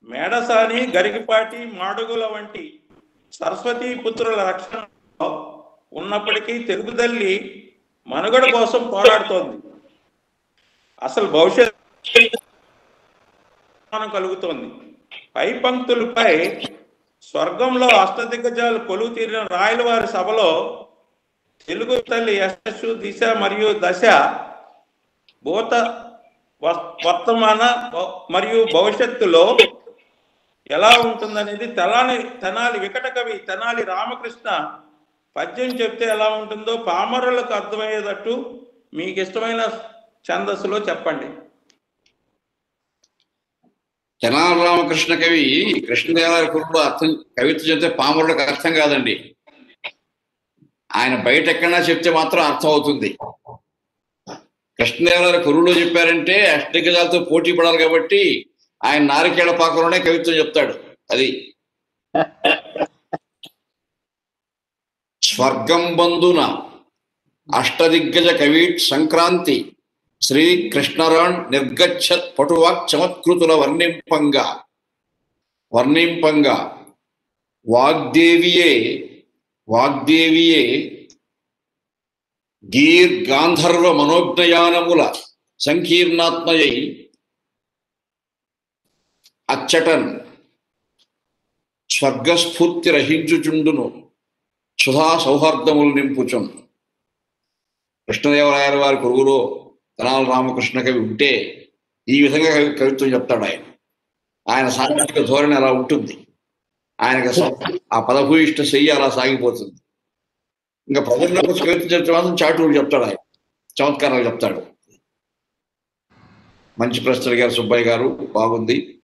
మేడసాని గరికిపాటి మాడుగుల వంటి సరస్వతీ పుత్రుల రక్షణలో ఉన్నప్పటికీ తెలుగు తల్లి మనుగడ కోసం పోరాడుతోంది అసలు భవిష్యత్ కలుగుతోంది పై పంక్తులపై స్వర్గంలో అష్టదిగ్గజాలు కొలువు తీరిన రాయల వారి సభలో తెలుగు తల్లి యశస్సు దిశ మరియు దశ భూత వ- వర్తమాన భ- మరియు భవిష్యత్తులో ఎలా ఉంటుందనేది తెనాలి తెనాలి వికట కవి తెనాలి రామకృష్ణ పద్యం చెప్తే ఎలా ఉంటుందో పామరులకు అర్థమయ్యేటట్టు మీకు ఇష్టమైన ఛందస్సులో చెప్పండి తెనాలి రామకృష్ణ కవి కృష్ణదేవరాయ కురుడు అర్థం కవిత్వం చెప్తే పామరులకు అర్థం కాదండి ఆయన బయట ఎక్కడన్నా చెప్తే మాత్రం అర్థం అవుతుంది కృష్ణదేవరాయ కురుడు చెప్పారంటే అష్టదిగ్గజాలతో పోటీ పడాలి కాబట్టి ఆయన నారికేళ పాకంలోనే కవిత్వం చెప్తాడు అది స్వర్గం బంధున అష్టదిగ్గజ కవీట్ సంక్రాంతి శ్రీ కృష్ణరాణ్ నిర్గచ్చత్ పటువాక్ చమత్కృతుల వర్ణింపంగా వర్ణింపంగా వాగ్దేవియే వాగ్దేవియే గీర్ గాంధర్వ మనోజ్ఞయానముల సంకీర్ణాత్మయై అచ్చటన్ స్వర్గస్ఫూర్తి రహించుచుండును సుధా సౌహార్దములు నింపుచున్ కృష్ణదేవరాయల వారి కొడుకులో తెనాలి రామకృష్ణ కవి ఉంటే ఈ విధంగా కవి కవిత్వం చెప్తాడు ఆయన ఆయన సాంఘిక ధోరణి అలా ఉంటుంది ఆయనకి స- ఆ పదభూయిష్ట శయ్యి అలా సాగిపోతుంది ఇంకా ప్రజలకు కవిత్వం చెప్తే మాత్రం చాటువులు చెప్తాడు ఆయన చమత్కారాలు చెప్తాడు మంచి ప్రశ్న గారు సుబ్బయ్య గారు బాగుంది